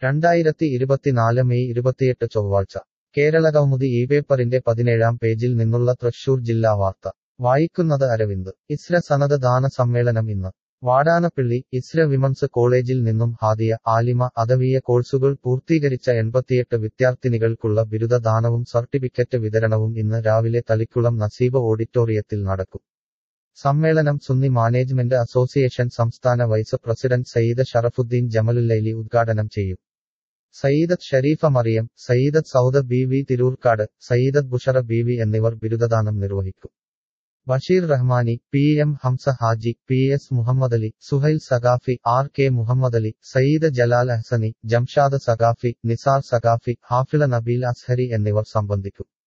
രണ്ടായിരത്തി ഇരുപത്തിനാല് മെയ് ഇരുപത്തിയെട്ട് ചൊവ്വാഴ്ച കേരള കൗമുദി ഈ പേപ്പറിന്റെ പതിനേഴാം പേജിൽ നിന്നുള്ള തൃശൂർ ജില്ലാ വാർത്ത വായിക്കുന്നത് അരവിന്ദ് ഇസ്ര സനത ദാന സമ്മേളനം ഇന്ന് വാടാനപ്പള്ളി ഇസ്ര വിമൻസ് കോളേജിൽ നിന്നും ഹാദിയ ആലിമ അദവീയ കോഴ്സുകൾ പൂർത്തീകരിച്ച എൺപത്തിയെട്ട് വിദ്യാർത്ഥിനികൾക്കുള്ള ബിരുദദാനവും സർട്ടിഫിക്കറ്റ് വിതരണവും ഇന്ന് രാവിലെ തളിക്കുളം നസീബ് ഓഡിറ്റോറിയത്തിൽ നടക്കും സമ്മേളനം സുന്നി മാനേജ്മെന്റ് അസോസിയേഷൻ സംസ്ഥാന വൈസ് പ്രസിഡന്റ് സയ്യിദ് ഷറഫുദ്ദീൻ ജമലുല്ലൈലി ഉദ്ഘാടനം ചെയ്യും Sayyidath Sharifa Mariyam Sayyidath Sauda B V Thiroorkkad Sayyidath Bushra B V എന്നിവർ ബിരുദദാനം നിർവഹിക്കും Basheer Rahmani P M Hamza Haji P S Muhammad Ali Suhail Saqafi R K Muhammad Ali Sayyid Jalal Ahsani Jamshad Saqafi Nisar Saqafi Hafiza Nabeel Azhari എന്നിവർ സംബന്ധിക്കും